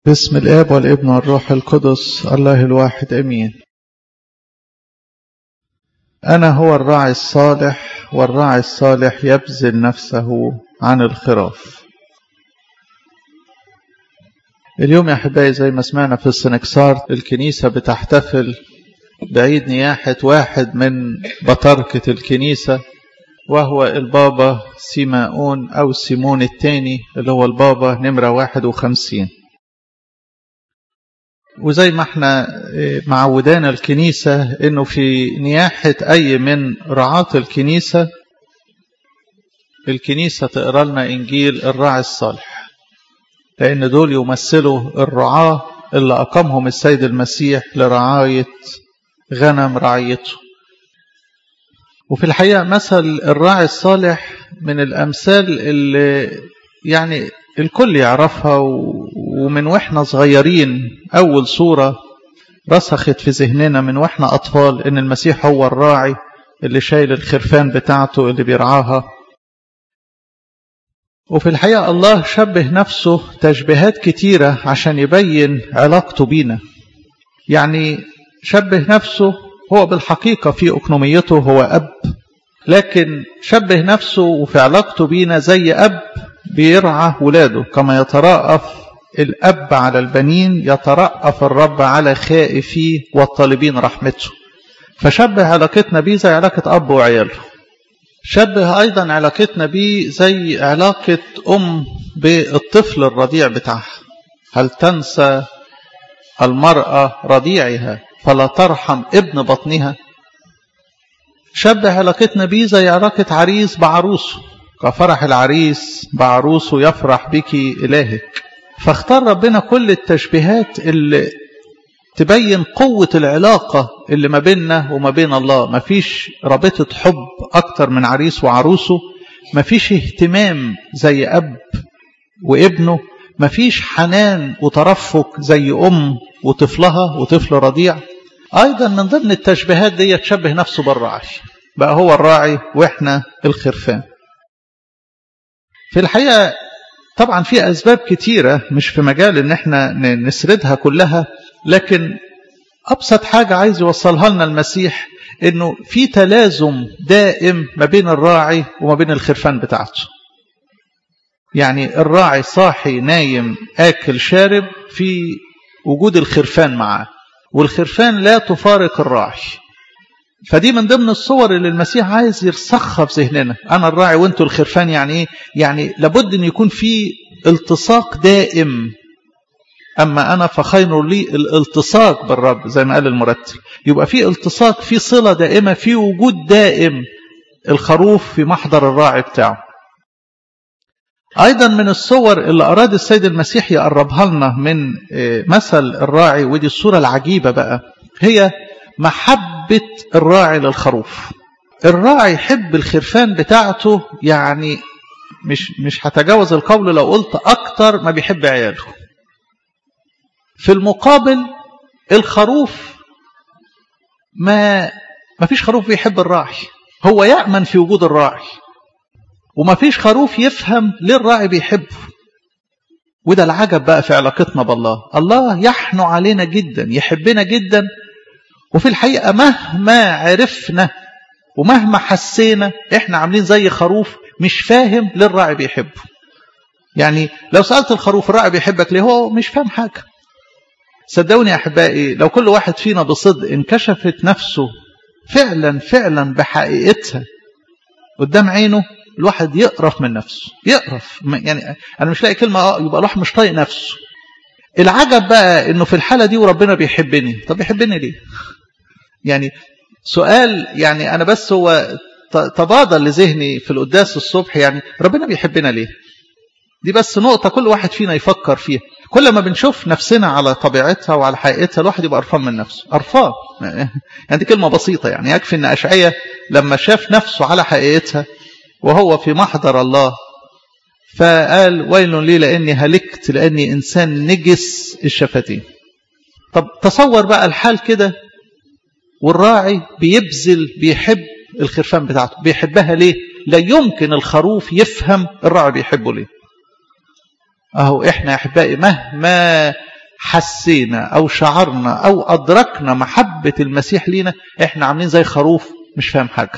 باسم الآب والابن والروح القدس الله الواحد أمين أنا هو الراعي الصالح والراعي الصالح يبذل نفسه عن الخراف اليوم يا أحبائي زي ما سمعنا في السنكسار الكنيسة بتحتفل بعيد نياحة واحد من بطركة الكنيسة وهو البابا سيماؤون أو سيمون الثاني اللي هو البابا نمرة واحد وخمسين وزي ما احنا معودانا الكنيسة انه في نياحة اي من رعاة الكنيسة الكنيسة تقرا لنا انجيل الراعي الصالح لان دول يمثلوا الرعاة اللي اقامهم السيد المسيح لرعاية غنم رعيته وفي الحقيقة مثل الراعي الصالح من الامثال اللي يعني الكل يعرفها ومن واحنا صغيرين اول صورة رسخت في ذهننا من واحنا اطفال ان المسيح هو الراعي اللي شايل الخرفان بتاعته اللي بيرعاها وفي الحقيقة الله شبه نفسه تشبيهات كتيرة عشان يبين علاقته بينا يعني شبه نفسه هو بالحقيقة في أكنوميته هو أب لكن شبه نفسه وفي علاقته بينا زي أب بيرعى ولاده كما يترأف الأب على البنين يترأف الرب على خائفيه والطالبين رحمته فشبه علاقتنا بيه زي علاقة أب وعياله شبه أيضا علاقتنا بيه زي علاقة أم بالطفل الرضيع بتاعها هل تنسى المرأة رضيعها فلا ترحم ابن بطنها شبه علاقتنا بيه زي علاقة عريس بعروسه كفرح العريس بعروسه يفرح بك إلهك فاختار ربنا كل التشبيهات اللي تبين قوة العلاقة اللي ما بيننا وما بين الله ما فيش رابطة حب أكتر من عريس وعروسه ما فيش اهتمام زي أب وابنه ما فيش حنان وترفق زي أم وطفلها وطفل رضيع أيضا من ضمن التشبيهات دي تشبه نفسه بالراعي بقى هو الراعي وإحنا الخرفان في الحقيقة طبعا في أسباب كتيرة مش في مجال إن احنا نسردها كلها لكن أبسط حاجة عايز يوصلها لنا المسيح إنه في تلازم دائم ما بين الراعي وما بين الخرفان بتاعته يعني الراعي صاحي نايم آكل شارب في وجود الخرفان معاه والخرفان لا تفارق الراعي فدي من ضمن الصور اللي المسيح عايز يرسخها في ذهننا انا الراعي وانتوا الخرفان يعني ايه يعني لابد ان يكون في التصاق دائم اما انا فخير لي الالتصاق بالرب زي ما قال المرتل يبقى في التصاق في صله دائمه في وجود دائم الخروف في محضر الراعي بتاعه ايضا من الصور اللي اراد السيد المسيح يقربها لنا من مثل الراعي ودي الصوره العجيبه بقى هي محبة الراعي للخروف الراعي يحب الخرفان بتاعته يعني مش مش هتجاوز القول لو قلت أكتر ما بيحب عياله في المقابل الخروف ما ما فيش خروف بيحب الراعي هو يأمن في وجود الراعي وما فيش خروف يفهم ليه الراعي بيحبه وده العجب بقى في علاقتنا بالله الله يحنو علينا جدا يحبنا جدا وفي الحقيقة مهما عرفنا ومهما حسينا احنا عاملين زي خروف مش فاهم ليه الراعي بيحبه يعني لو سألت الخروف الراعي بيحبك ليه هو مش فاهم حاجة صدقوني يا أحبائي لو كل واحد فينا بصدق انكشفت نفسه فعلا فعلا بحقيقتها قدام عينه الواحد يقرف من نفسه يقرف يعني أنا مش لاقي كلمة يبقى الواحد مش طايق نفسه العجب بقى انه في الحالة دي وربنا بيحبني طب بيحبني ليه يعني سؤال يعني أنا بس هو تبادل لذهني في القداس الصبح يعني ربنا بيحبنا ليه دي بس نقطة كل واحد فينا يفكر فيها كل ما بنشوف نفسنا على طبيعتها وعلى حقيقتها الواحد يبقى قرفان من نفسه قرفان يعني دي كلمة بسيطة يعني يكفي ان أشعية لما شاف نفسه على حقيقتها وهو في محضر الله فقال ويل لي لأني هلكت لأني إنسان نجس الشفتين طب تصور بقى الحال كده والراعي بيبذل بيحب الخرفان بتاعته بيحبها ليه لا يمكن الخروف يفهم الراعي بيحبه ليه اهو احنا يا احبائي مهما حسينا أو شعرنا أو أدركنا محبة المسيح لينا إحنا عاملين زي خروف مش فاهم حاجة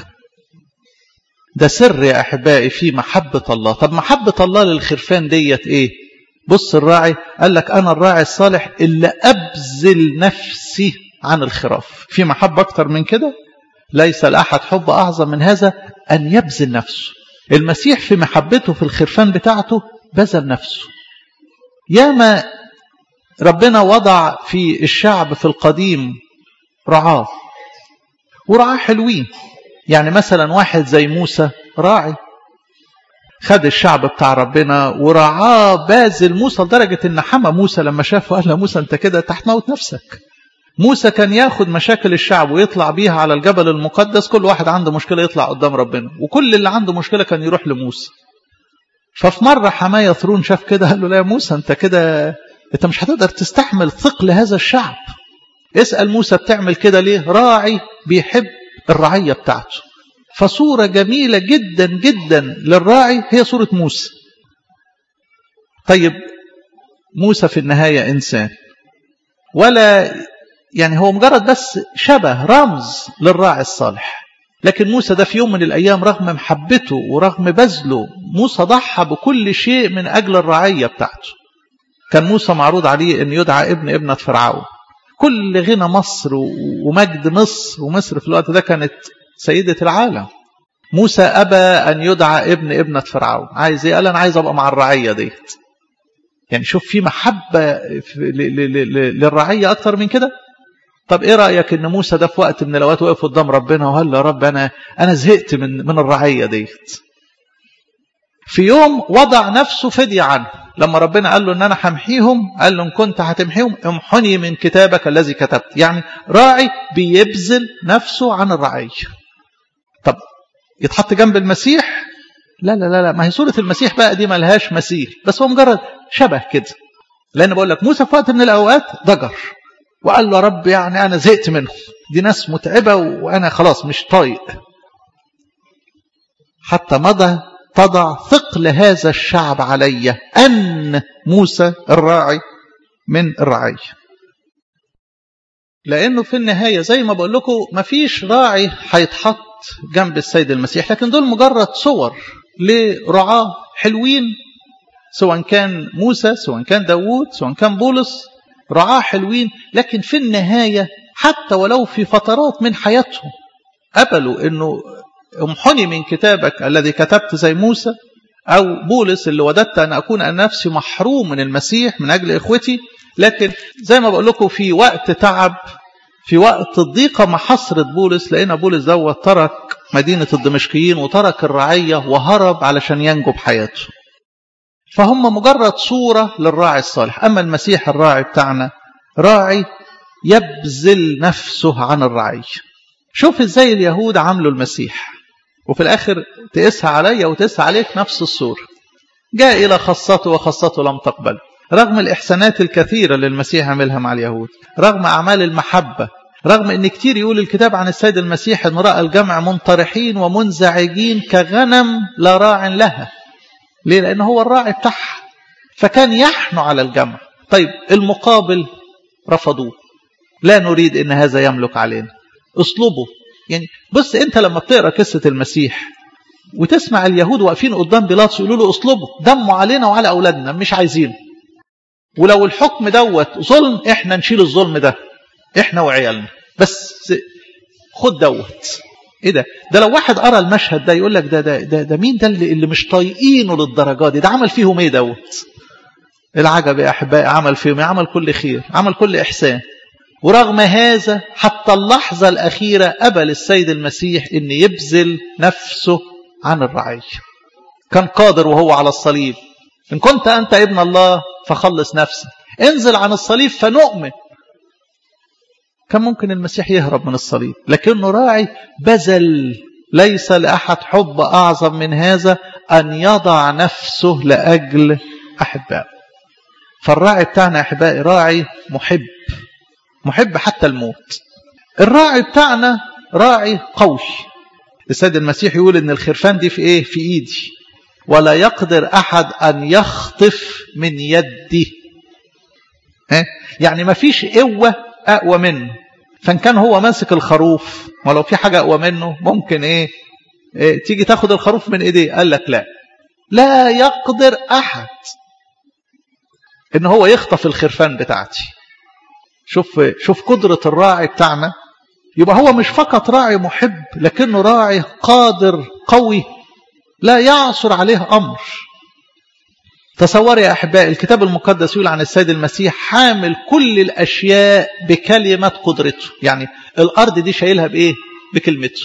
ده سر يا أحبائي في محبة الله طب محبة الله للخرفان ديت إيه بص الراعي قال لك أنا الراعي الصالح اللي أبذل نفسي عن الخراف في محبة أكتر من كده ليس لأحد حب أعظم من هذا أن يبذل نفسه المسيح في محبته في الخرفان بتاعته بذل نفسه ياما ربنا وضع في الشعب في القديم رعاه ورعاه حلوين يعني مثلا واحد زي موسى راعي خد الشعب بتاع ربنا ورعاه باذل موسى لدرجة ان حمى موسى لما شافه قال له موسى انت كده تحت موت نفسك موسى كان ياخد مشاكل الشعب ويطلع بيها على الجبل المقدس كل واحد عنده مشكلة يطلع قدام ربنا وكل اللي عنده مشكلة كان يروح لموسى ففي مرة حماه يثرون شاف كده قال له لا يا موسى انت كده انت مش هتقدر تستحمل ثقل هذا الشعب اسأل موسى بتعمل كده ليه راعي بيحب الرعية بتاعته فصورة جميلة جدا جدا للراعي هي صورة موسى طيب موسى في النهاية إنسان ولا يعني هو مجرد بس شبه رمز للراعي الصالح لكن موسى ده في يوم من الأيام رغم محبته ورغم بذله موسى ضحى بكل شيء من أجل الرعية بتاعته كان موسى معروض عليه أن يدعى ابن ابنة فرعون كل غنى مصر ومجد مصر ومصر في الوقت ده كانت سيدة العالم موسى أبى أن يدعى ابن ابنة فرعون عايز ايه قال أنا عايز أبقى مع الرعية ديت يعني شوف في محبة للرعية أكتر من كده طب ايه رأيك ان موسى ده في وقت من الاوقات وقف قدام ربنا وقال له يا رب انا انا زهقت من من الرعية ديت في يوم وضع نفسه فدية عنه لما ربنا قال له ان انا همحيهم قال له ان كنت هتمحيهم امحني من كتابك الذي كتبت يعني راعي بيبذل نفسه عن الرعية طب يتحط جنب المسيح لا لا لا لا ما هي صورة المسيح بقى دي ملهاش مثيل بس هو مجرد شبه كده لان بقول لك موسى في وقت من الاوقات ضجر وقال له رب يعني انا زهقت منهم دي ناس متعبة وانا خلاص مش طايق حتى مضى تضع ثقل هذا الشعب علي أن موسى الراعي من الرعية لأنه في النهاية زي ما بقول لكم مفيش راعي هيتحط جنب السيد المسيح لكن دول مجرد صور لرعاة حلوين سواء كان موسى سواء كان داوود سواء كان بولس رعاة حلوين لكن في النهاية حتى ولو في فترات من حياتهم قبلوا انه امحني من كتابك الذي كتبت زي موسى أو بولس اللي وددت أن أكون أن نفسي محروم من المسيح من أجل إخوتي لكن زي ما بقول لكم في وقت تعب في وقت الضيقة ما حصرت بولس لأن بولس دوت ترك مدينة الدمشقيين وترك الرعية وهرب علشان ينجو بحياته فهم مجرد صورة للراعي الصالح أما المسيح الراعي بتاعنا راعي يبذل نفسه عن الرعية شوف ازاي اليهود عملوا المسيح وفي الآخر تقيسها عليا وتقيسها عليك نفس الصورة جاء إلى خاصته وخاصته لم تقبل رغم الإحسانات الكثيرة اللي المسيح عملها مع اليهود رغم أعمال المحبة رغم أن كتير يقول الكتاب عن السيد المسيح أن رأى الجمع منطرحين ومنزعجين كغنم لا راع لها ليه؟ لأن هو الراعي بتاعها فكان يحنو على الجمع طيب المقابل رفضوه لا نريد أن هذا يملك علينا اسلوبه يعني بص انت لما بتقرا قصه المسيح وتسمع اليهود واقفين قدام بيلاطس يقولوا له اصلبه دمه علينا وعلى اولادنا مش عايزينه ولو الحكم دوت ظلم احنا نشيل الظلم ده احنا وعيالنا بس خد دوت ايه ده ده لو واحد قرا المشهد ده يقول لك ده ده ده, ده مين ده اللي, اللي مش طايقينه للدرجه دي ده عمل فيهم ايه دوت العجب يا احبائي عمل فيهم عمل كل خير عمل كل احسان ورغم هذا حتى اللحظة الأخيرة قبل السيد المسيح أن يبذل نفسه عن الرعية كان قادر وهو على الصليب إن كنت أنت ابن الله فخلص نفسك انزل عن الصليب فنؤمن كان ممكن المسيح يهرب من الصليب لكنه راعي بذل ليس لأحد حب أعظم من هذا أن يضع نفسه لأجل أحبائه فالراعي بتاعنا أحبائي راعي محب محب حتى الموت الراعي بتاعنا راعي قوي السيد المسيح يقول ان الخرفان دي في ايه في ايدي ولا يقدر احد ان يخطف من يدي ها يعني ما فيش قوة أقوى منه فان كان هو ماسك الخروف ولو في حاجة أقوى منه ممكن إيه, إيه تيجي تاخد الخروف من إيديه قال لك لا لا يقدر أحد إن هو يخطف الخرفان بتاعتي شوف شوف قدرة الراعي بتاعنا يبقى هو مش فقط راعي محب لكنه راعي قادر قوي لا يعصر عليه أمر تصور يا أحبائي الكتاب المقدس يقول عن السيد المسيح حامل كل الأشياء بكلمة قدرته يعني الأرض دي شايلها بإيه بكلمته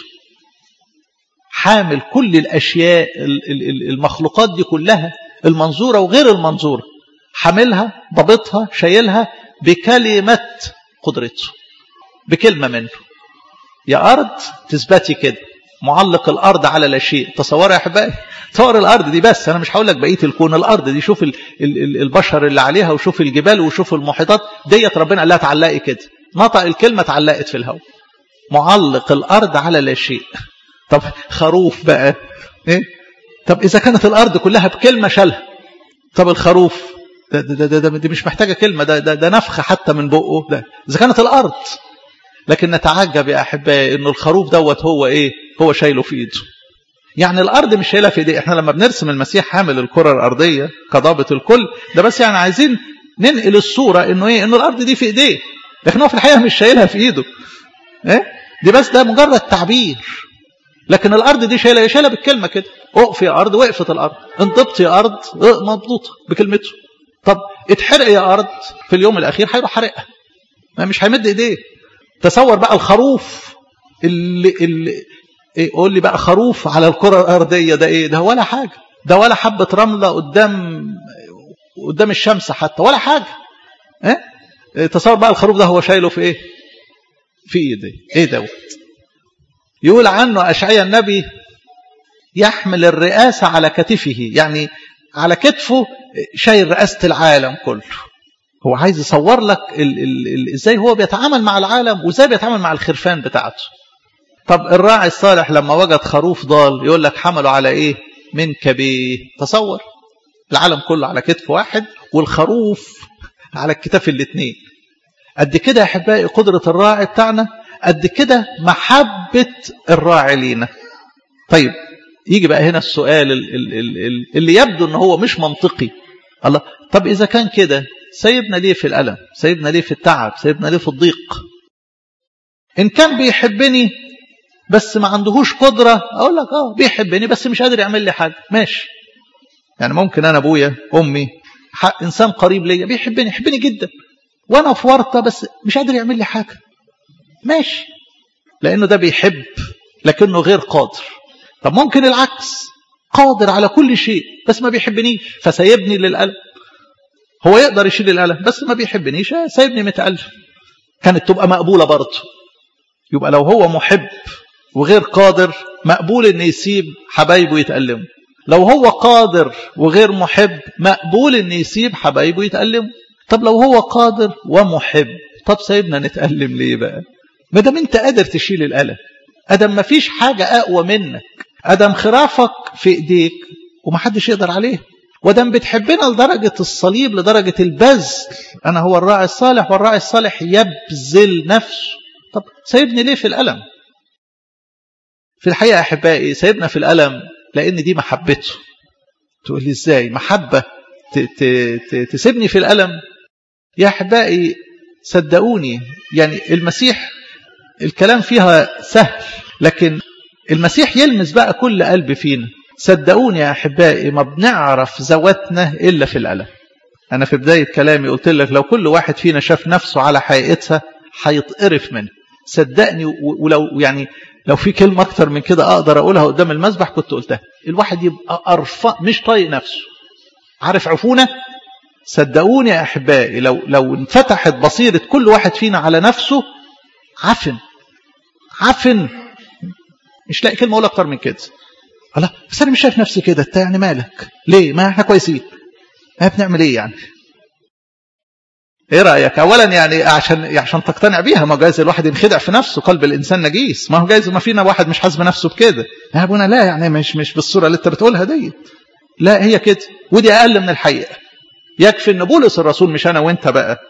حامل كل الأشياء المخلوقات دي كلها المنظورة وغير المنظورة حاملها ضبطها شايلها بكلمة قدرته بكلمة منه يا أرض تثبتي كده معلق الأرض على لا شيء تصور يا أحبائي تصور الأرض دي بس أنا مش هقول لك بقية الكون الأرض دي شوف ال ال البشر اللي عليها وشوف الجبال وشوف المحيطات ديت ربنا قال لها تعلقي كده نطق الكلمة اتعلقت في الهواء معلق الأرض على لا شيء طب خروف بقى إيه؟ طب إذا كانت الأرض كلها بكلمة شالها طب الخروف ده, ده, ده, ده دي مش محتاجة كلمة ده, ده, ده نفخة حتى من بقه ده إذا كانت الأرض لكن نتعجب يا أحبائي إنه الخروف دوت هو إيه هو شايله في إيده يعني الأرض مش شايلها في إيديه إحنا لما بنرسم المسيح حامل الكرة الأرضية كضابط الكل ده بس يعني عايزين ننقل الصورة إنه إيه إنه الأرض دي في إيديه لكن هو في الحقيقة مش شايلها في إيده إيه دي بس ده مجرد تعبير لكن الأرض دي شايلها شايلها بالكلمة كده اقف يا أرض وقفت الأرض انضبط يا أرض مضبوطة بكلمته طب اتحرق يا أرض في اليوم الأخير هيروح حرقها مش هيمد إيديه تصور بقى الخروف اللي, اللي إيه قول لي بقى خروف على الكرة الأرضية ده إيه ده ولا حاجة ده ولا حبة رملة قدام قدام الشمس حتى ولا حاجة إيه تصور بقى الخروف ده هو شايله في إيه في إيديه إيه دوت يقول عنه أشعيا النبي يحمل الرئاسة على كتفه يعني على كتفه شايل رئاسة العالم كله هو عايز يصور لك ال ال ال ازاي هو بيتعامل مع العالم وازاي بيتعامل مع الخرفان بتاعته طب الراعي الصالح لما وجد خروف ضال يقول لك حمله على ايه من كبيه تصور العالم كله على كتف واحد والخروف على الكتاف الاثنين قد كده يا احبائي قدرة الراعي بتاعنا قد كده محبة الراعي لينا طيب يجي بقى هنا السؤال اللي يبدو ان هو مش منطقي الله طب اذا كان كده سيبنا ليه في الألم سيبنا ليه في التعب سيبنا ليه في الضيق إن كان بيحبني بس ما عندهوش قدرة أقول لك آه بيحبني بس مش قادر يعمل لي حاجة ماشي يعني ممكن أنا أبويا أمي إنسان قريب ليا بيحبني يحبني جدا وأنا في ورطة بس مش قادر يعمل لي حاجة ماشي لأنه ده بيحب لكنه غير قادر طب ممكن العكس قادر على كل شيء بس ما بيحبنيش فسيبني للألم هو يقدر يشيل الألم بس ما بيحبنيش سايبني متألف كانت تبقى مقبولة برضه يبقى لو هو محب وغير قادر مقبول ان يسيب حبايبه يتألموا لو هو قادر وغير محب مقبول ان يسيب حبايبه يتألموا طب لو هو قادر ومحب طب سايبنا نتألم ليه بقى ما دام انت قادر تشيل الألم ادم ما فيش حاجة اقوى منك ادم خرافك في ايديك ومحدش يقدر عليه ودم بتحبنا لدرجة الصليب لدرجة البذل أنا هو الراعي الصالح والراعي الصالح يبذل نفسه طب سيبني ليه في الألم في الحقيقة أحبائي سيبنا في الألم لأن دي محبته تقول لي إزاي محبة تسيبني في الألم يا أحبائي صدقوني يعني المسيح الكلام فيها سهل لكن المسيح يلمس بقى كل قلب فينا صدقوني يا أحبائي ما بنعرف ذواتنا إلا في الألم أنا في بداية كلامي قلت لك لو كل واحد فينا شاف نفسه على حقيقتها هيتقرف منه صدقني ولو يعني لو في كلمة أكتر من كده أقدر أقولها قدام المسبح كنت قلتها الواحد يبقى أرفع مش طايق نفسه عارف عفونة صدقوني يا أحبائي لو لو انفتحت بصيرة كل واحد فينا على نفسه عفن عفن مش لاقي كلمة أقول أكتر من كده الله بس أنا مش شايف نفسي كده أنت يعني مالك ليه ما احنا كويسين ما بنعمل إيه يعني ايه رايك اولا يعني عشان عشان تقتنع بيها ما جايز الواحد ينخدع في نفسه قلب الانسان نجيس ما هو جايز ما فينا واحد مش حاسب نفسه بكده يا ابونا لا يعني مش مش بالصوره اللي انت بتقولها دي لا هي كده ودي اقل من الحقيقه يكفي ان بولس الرسول مش انا وانت بقى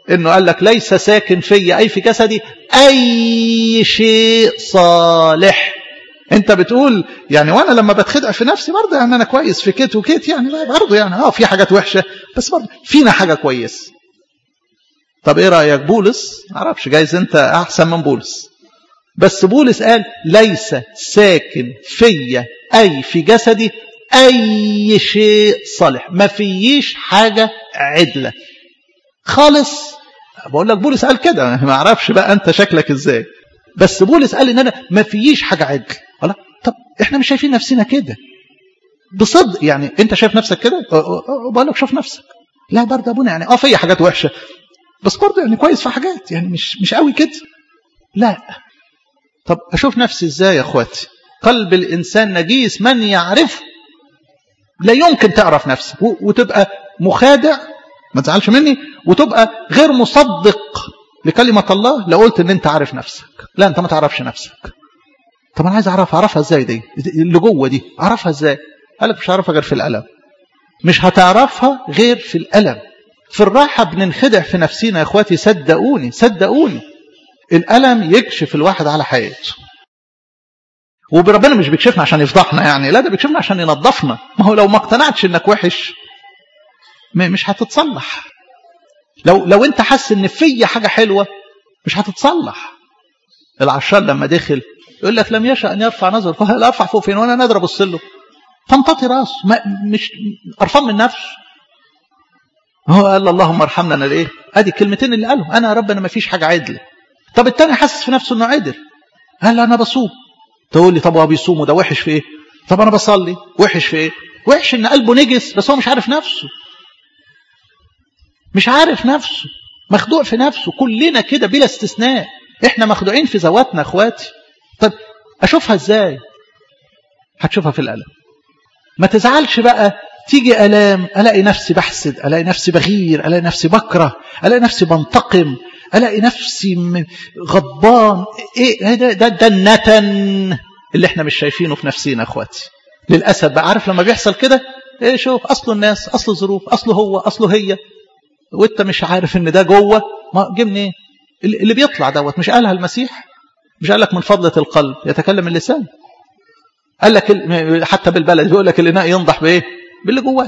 انه قال لك ليس ساكن في اي في جسدي اي شيء صالح انت بتقول يعني وانا لما بتخدع في نفسي برضه يعني انا كويس في كيت وكيت يعني برضه يعني اه في حاجات وحشه بس برضه فينا حاجه كويس طب ايه رايك بولس معرفش جايز انت احسن من بولس بس بولس قال ليس ساكن فيا اي في جسدي اي شيء صالح ما فيش حاجه عدله خالص بقول لك بولس قال كده ما اعرفش بقى انت شكلك ازاي بس بولس قال ان انا ما فيش حاجه عدل الله طب احنا مش شايفين نفسنا كده بصدق يعني انت شايف نفسك كده بقول لك شوف نفسك لا برضه ابونا يعني اه في حاجات وحشه بس برضه يعني كويس في حاجات يعني مش مش قوي كده لا طب اشوف نفسي ازاي يا اخواتي قلب الانسان نجيس من يعرفه لا يمكن تعرف نفسك وتبقى مخادع ما تزعلش مني وتبقى غير مصدق لكلمة الله لو قلت ان انت عارف نفسك لا انت ما تعرفش نفسك طب انا عايز اعرف اعرفها ازاي دي اللي جوه دي اعرفها ازاي قال لك مش هعرفها غير في الالم مش هتعرفها غير في الالم في الراحة بننخدع في نفسينا يا اخواتي صدقوني صدقوني الالم يكشف الواحد على حياته وربنا مش بيكشفنا عشان يفضحنا يعني لا ده بيكشفنا عشان ينظفنا ما هو لو ما اقتنعتش انك وحش مش هتتصلح لو لو انت حاسس ان في حاجه حلوه مش هتتصلح العشار لما دخل يقول لك لم يشاء ان يرفع نظره فهل ارفع فوق فين وانا نادر ابص له تنططي راسه ما مش قرفان من نفسه هو قال اللهم ارحمنا انا الايه ادي الكلمتين اللي قالهم انا يا رب انا ما فيش حاجه عدله طب التاني حاسس في نفسه انه عدل قال انا بصوم تقول لي طب هو بيصوم وده وحش في ايه طب انا بصلي وحش في ايه وحش ان قلبه نجس بس هو مش عارف نفسه مش عارف نفسه مخدوع في نفسه كلنا كده بلا استثناء احنا مخدوعين في ذواتنا اخواتي طب اشوفها ازاي هتشوفها في الالم ما تزعلش بقى تيجي الام الاقي نفسي بحسد الاقي نفسي بغير الاقي نفسي بكره الاقي نفسي بنتقم الاقي نفسي غضبان ايه ده ده, ده النتن اللي احنا مش شايفينه في نفسينا اخواتي للاسف بقى عارف لما بيحصل كده ايه شوف اصله الناس اصله الظروف اصله هو اصله هي وانت مش عارف ان ده جوه ما جه منين إيه؟ اللي بيطلع دوت مش قالها المسيح مش قال لك من فضلة القلب يتكلم اللسان قال لك حتى بالبلد بيقول لك الاناء ينضح بايه باللي جواه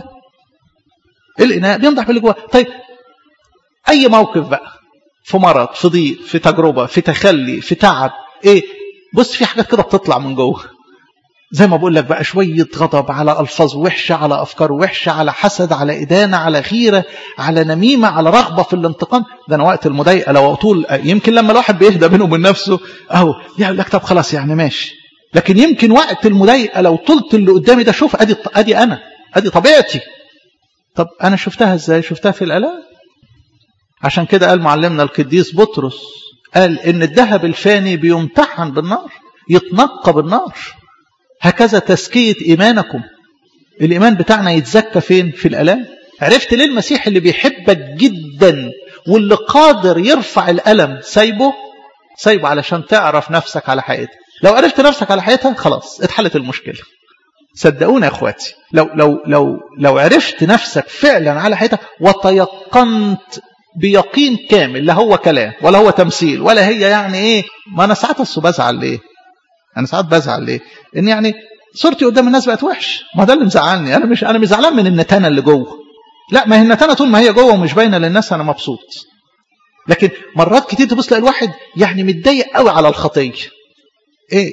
الاناء بينضح باللي جواه طيب اي موقف بقى في مرض في ضيق في تجربه في تخلي في تعب ايه بص في حاجات كده بتطلع من جوه زي ما بقول لك بقى شوية غضب على ألفاظ وحشة على أفكار وحشة على حسد على إدانة على غيرة على نميمة على رغبة في الانتقام ده أنا وقت المضايقة لو أطول يمكن لما الواحد بيهدى بينه وبين نفسه أهو يقول لك طب خلاص يعني ماشي لكن يمكن وقت المضايقة لو طلت اللي قدامي ده شوف أدي أدي أنا أدي طبيعتي طب أنا شفتها إزاي شفتها في الآلام عشان كده قال معلمنا القديس بطرس قال إن الذهب الفاني بيمتحن بالنار يتنقى بالنار هكذا تزكية إيمانكم الإيمان بتاعنا يتزكى فين في الألام عرفت ليه المسيح اللي بيحبك جدا واللي قادر يرفع الألم سايبه سايبه علشان تعرف نفسك على حقيقتها لو عرفت نفسك على حقيقتها خلاص اتحلت المشكلة صدقونا يا اخواتي لو لو لو لو عرفت نفسك فعلا على حقيقتها وتيقنت بيقين كامل لا هو كلام ولا هو تمثيل ولا هي يعني ايه ما انا ساعات اصل بزعل ليه انا ساعات بزعل ليه ان يعني صورتي قدام الناس بقت وحش ما ده اللي مزعلني انا مش انا مش زعلان من النتانه اللي جوه لا ما هي النتانه طول ما هي جوه ومش باينه للناس انا مبسوط لكن مرات كتير تبص تلاقي الواحد يعني متضايق قوي على الخطيه ايه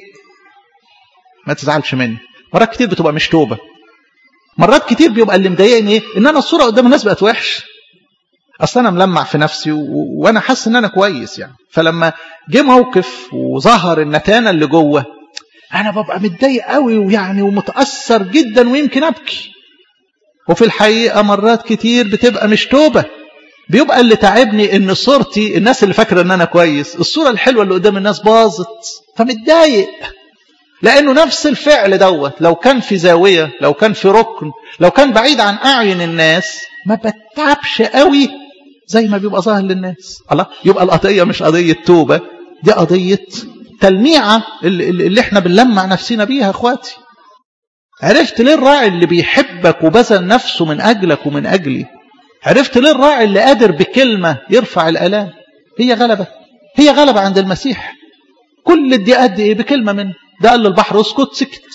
ما تزعلش مني مرات كتير بتبقى مش توبه مرات كتير بيبقى اللي مضايقني ايه ان انا الصوره قدام الناس بقت وحش اصل انا ملمع في نفسي و... وانا حاسس ان انا كويس يعني فلما جه موقف وظهر النتانه اللي جوه انا ببقى متضايق قوي ويعني ومتاثر جدا ويمكن ابكي وفي الحقيقه مرات كتير بتبقى مش توبه بيبقى اللي تعبني ان صورتي الناس اللي فاكره ان انا كويس الصوره الحلوه اللي قدام الناس باظت فمتضايق لانه نفس الفعل دوت لو كان في زاويه لو كان في ركن لو كان بعيد عن اعين الناس ما بتعبش قوي زي ما بيبقى ظاهر للناس الله يبقى القضيه مش قضيه توبه دي قضيه تلميعه اللي, اللي احنا بنلمع نفسنا بيها اخواتي عرفت ليه الراعي اللي بيحبك وبذل نفسه من اجلك ومن اجلي عرفت ليه الراعي اللي قادر بكلمة يرفع الآلام هي غلبة هي غلبة عند المسيح كل الدقات دي ايه بكلمة منه ده قال للبحر اسكت سكت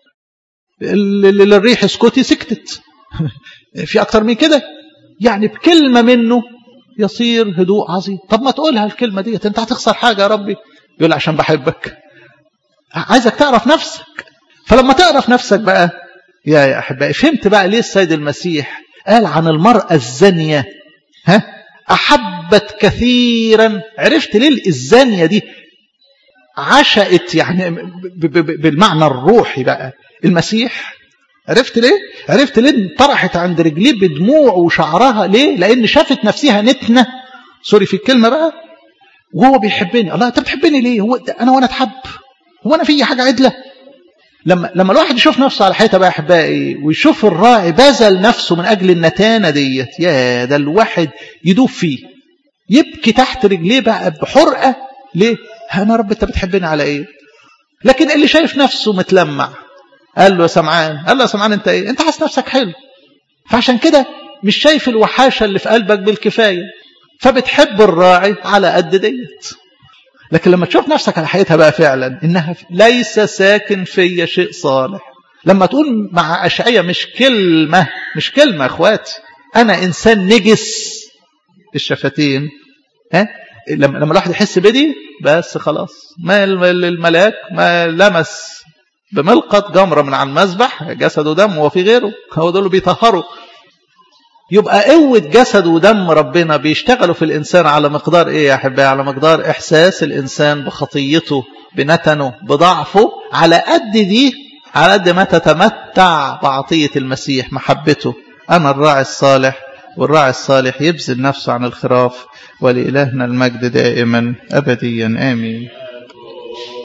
للريح اسكتي سكتت في اكتر من كده يعني بكلمة منه يصير هدوء عظيم طب ما تقولها الكلمة دي انت هتخسر حاجة يا ربي يقول عشان بحبك عايزك تعرف نفسك فلما تعرف نفسك بقى يا يا احبائي فهمت بقى ليه السيد المسيح قال عن المرأة الزانية ها أحبت كثيرا عرفت ليه الزانية دي عشقت يعني بالمعنى الروحي بقى المسيح عرفت ليه عرفت ليه طرحت عند رجليه بدموع وشعرها ليه لان شافت نفسها نتنه سوري في الكلمه بقى وهو بيحبني الله انت بتحبني ليه هو انا وانا اتحب هو انا في حاجه عدله لما لما الواحد يشوف نفسه على حيطه بقى احبائي ويشوف الراعي بذل نفسه من اجل النتانه ديت يا ده الواحد يدوب فيه يبكي تحت رجليه بقى بحرقه ليه انا رب انت بتحبني على ايه لكن اللي شايف نفسه متلمع قال له يا سمعان قال له يا سمعان انت ايه انت حاسس نفسك حلو فعشان كده مش شايف الوحاشه اللي في قلبك بالكفايه فبتحب الراعي على قد ديت لكن لما تشوف نفسك على حقيقتها بقى فعلا انها ليس ساكن فيا شيء صالح لما تقول مع اشعياء مش كلمه مش كلمه يا اخواتي انا انسان نجس الشفتين ها لما لما الواحد يحس بدي بس خلاص ما الملاك ما لمس بملقط جمره من على المذبح جسد ودم وفي غيره هو دول بيطهروا يبقى قوة جسد ودم ربنا بيشتغلوا في الإنسان على مقدار إيه يا أحبائي على مقدار إحساس الإنسان بخطيته بنتنه بضعفه على قد دي على قد ما تتمتع بعطية المسيح محبته أنا الراعي الصالح والراعي الصالح يبذل نفسه عن الخراف ولإلهنا المجد دائما أبديا آمين